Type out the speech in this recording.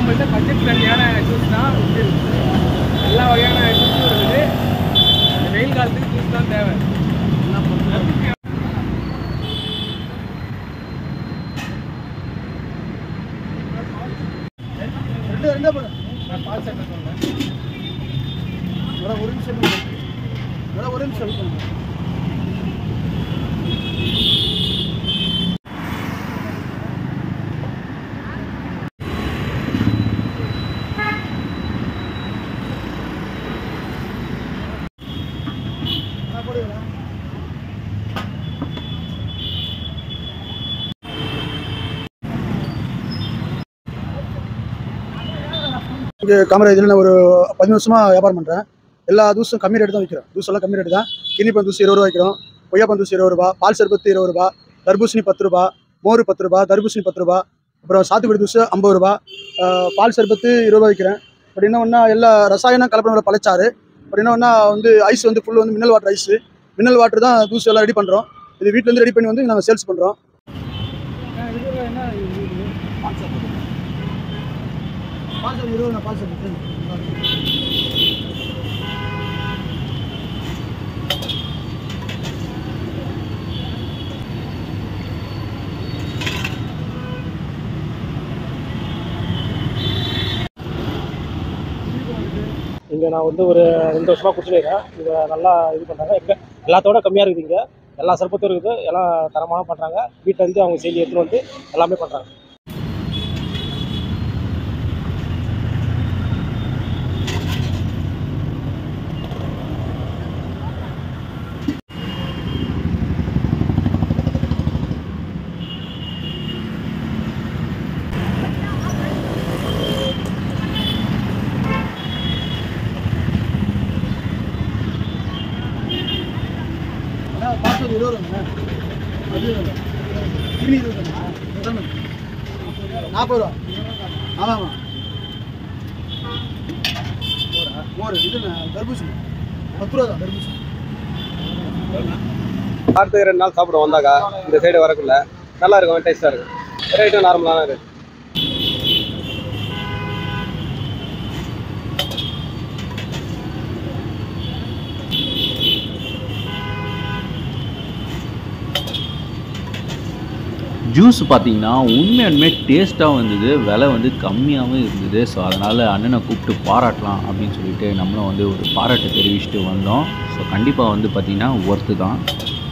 நம்மள்ட்ட budget ஃப்ரெண்ட்லியான juice தான் இருக்குது எல்லா வகையான ஜூஸும் இருக்குது இந்த வெயில் காலத்துக்கு ஜூஸ் தான் தேவை ரெண்டு ரெண்டே போதும் நான் பால் சட்டை சொன்னேன் மேடம் ஒரு நிமிஷம் இருங்க. மேடம் ஒரு நிமிஷம் இருங்க. ஆ, போடுங்களா? இங்கே காமராஜில் நான் ஒரு பதினஞ்சு வருஷமாக வியாபாரம் பண்ணுறேன் எல்லா ஜூஸும் கம்மி ரேட்டு தான் விற்கிறோம் ஜூஸ் எல்லாம் கம்மி ரேட்டு தான் கிண்ணி பழம் ஜூஸ் இருபது ரூபா விற்கிறோம் கொய்யாப்பழம் ஜூஸ் இருபது ரூபா பால் சர்பத்து இருபது ரூபா தர்பூசணி பத்து ரூபா மோர் பத்து ரூபா தர்பூசணி பத்து ரூபா அப்புறம் சாத்துக்குடி ஜூஸ் ஐம்பது ரூபா ஆஹ் பால் சர்பத்து இருபது ரூபா விற்கிறேன் அப்படி என்ன ஒன்றா எல்லா ரசாயனம் கலப்படம் பழச்சாறு அப்படி என்ன ஒன்றா வந்து ஐஸ் வந்து ஃபுல் வந்து mineral water ice mineral water தான் ஜூஸ் எல்லாம் ரெடி பண்ணுறோம் இது வீட்டிலேருந்து ரெடி பண்ணி வந்து நாங்கள் சேல்ஸ் பண்ணுறோம் பால் இருபது பால் இங்கே நான் வந்து ஒரு ரெண்டு வருஷமாக குடிச்சிருக்கேன் இதை நல்லா இது பண்ணுறாங்க இப்போ எல்லாத்தோட கம்மியாக இருக்குது இங்கே எல்லா சர்பத்தும் இருக்குது எல்லாம் தரமான பண்ணுறாங்க வீட்டிலேருந்து அவங்க செய்தி எடுத்துகிட்டு வந்து எல்லாமே பண்ணுறாங்க பாஸ்போர்ட் இருபது ரூபாங்க அது கிளி இருபதுங்களா எத்தனை? நாற்பது ரூபா ஆமாம் ஆமாம் மோரா மோர் இது என்ன? தர்பூசணி பத்து ரூபா தான் தர்பூசணி வாரத்துக்கு ரெண்டு நாள் சாப்பிட வந்தாக்கா இந்த சைடு வரக்குள்ள நல்லா இருக்கும் டேஸ்ட்டாக இருக்கும் ரேட்டும் நார்மலான ரேட் ஜூஸ் பார்த்தீங்கன்னா உண்மையாலுமே டேஸ்ட்டாகவும் இருந்தது விலை வந்து கம்மியாகவும் இருந்தது ஸோ அதனால் அண்ணனை கூப்பிட்டு பாராட்டலாம் அப்படின்னு சொல்லிட்டு நம்மளும் வந்து ஒரு பாராட்டை தெரிவிச்சுட்டு வந்தோம் ஸோ கண்டிப்பாக வந்து பார்த்திங்கன்னா ஒர்த்து தான்